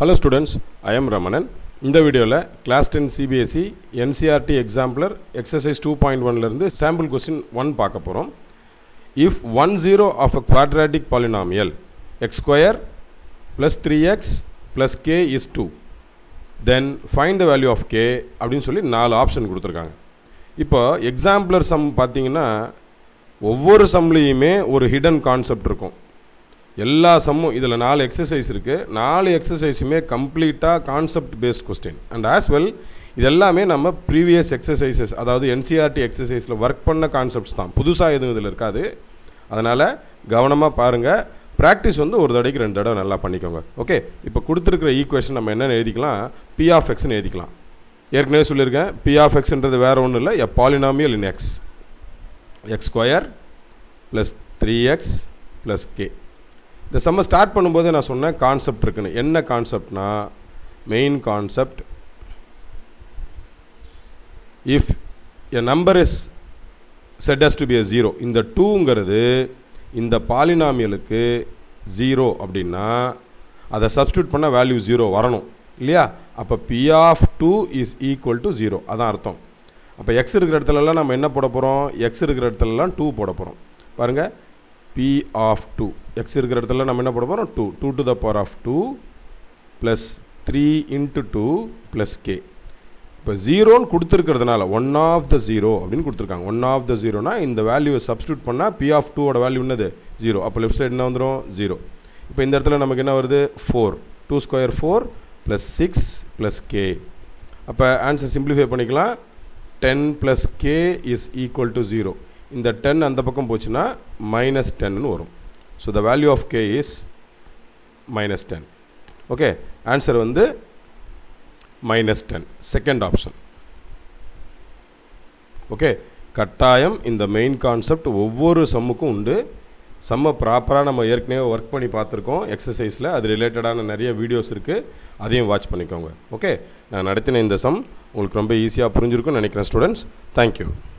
hello students I am Ramanan இந்த வீடியோவில் class ten CBSE NCERT exemplar exercise two point ஒன்லேருந்து sample question one பார்க்க போகிறோம் if one zero of a quadratic polynomial x square plus three x plus k is two then find the value of k அப்படின்னு சொல்லி நாலு option கொடுத்துருக்காங்க இப்போ எக்ஸாம்பிளர் some பார்த்தீங்கன்னா ஒவ்வொரு சம்லேயுமே ஒரு ஹிடன் கான்செப்ட் இருக்கும் எல்லா சம்மும் இதில் நாலு எக்ஸசைஸ் இருக்குது நாலு எக்ஸசைஸுமே கம்ப்ளீட்டாக concept based question and as well இது எல்லாமே நம்ம ப்ரீவியஸ் எக்ஸசைசஸ் அதாவது என்சிஆர்டி எக்ஸசைஸில் ஒர்க் பண்ண கான்செப்ட்ஸ் தான் புதுசாக எதுவும் இதில் இருக்காது அதனால் கவனமாக பாருங்கள் ப்ராக்டிஸ் வந்து ஒரு தடவைக்கு ரெண்டு தடவை நல்லா பண்ணிக்கோங்க ஓகே இப்போ கொடுத்துருக்கிற ஈக்குவேஷன் நம்ம என்னென்னு எழுதிக்கலாம் பி ஆஃப் எக்ஸ்னு எழுதிக்கலாம் ஏற்கனவே சொல்லியிருக்கேன் பி ஆஃப் எக்ஸ்ன்றது வேறு ஒன்றும் இல்லை a polynomial in x x square plus three x plus k இந்த செம்ம ஸ்டார்ட் பண்ணும்போது நான் சொன்னேன் கான்செப்ட் இருக்குன்னு என்ன கான்செப்ட்னா main concept if a number is set as to be a zero இந்த டூங்கிறது இந்த பாலினாமியலுக்கு ஜீரோ அப்படின்னா அதை சப்ஸ்டியூட் பண்ணால் வேல்யூ ஜீரோ வரணும் இல்லையா அப்போ p of two is equal to zero அதான் அர்த்தம் அப்போ எக்ஸ் இருக்கிற இடத்துலலாம் நம்ம என்ன போட போகிறோம் எக்ஸ் இருக்கிற இடத்துலலாம் டூ போட போகிறோம் பாருங்கள் பி ஆஃப் டூ எக்ஸ் இருக்கிற இடத்துல நம்ம என்ன போட போகிறோம் two two to the power of two plus three into two plus k இப்போ ஜீரோன்னு கொடுத்துருக்கிறதுனால ஒன் ஆஃப் த ஜீரோ அப்படின்னு கொடுத்துருக்காங்க ஒன் ஆஃப் த ஜீரோனா இந்த வேல்யூவை சப்ஸ்டியூட் பண்ணால் பி ஆஃப் டூவோட வேல்யூ என்னது ஜீரோ அப்போ லெஃப்ட் சைடு என்ன வந்துடும் ஜீரோ இப்போ இந்த இடத்துல நமக்கு என்ன வருது four two square four plus six plus k அப்போ ஆன்சர் சிம்பிளிஃபை பண்ணிக்கலாம் ten plus k is equal to zero இந்த டென் அந்த பக்கம் போச்சுன்னா மைனஸ் டென்னு வரும் so the value of k is minus ten okay answer வந்து minus ten second option okay கட்டாயம் இந்த மெயின் கான்செப்ட் ஒவ்வொரு சம்முக்கும் உண்டு செம்ம ப்ராப்பராக நம்ம ஏற்கனவே ஒர்க் பண்ணி பார்த்துருக்கோம் எக்ஸசைஸில் அது ரிலேட்டடான நிறைய வீடியோஸ் இருக்குது அதையும் வாட்ச் பண்ணிக்கோங்க ஓகே நான் நடத்தின இந்த சம் உங்களுக்கு ரொம்ப ஈஸியாக புரிஞ்சிருக்கும்னு நினைக்கிறேன் ஸ்டூடெண்ட்ஸ் தேங்க்யூ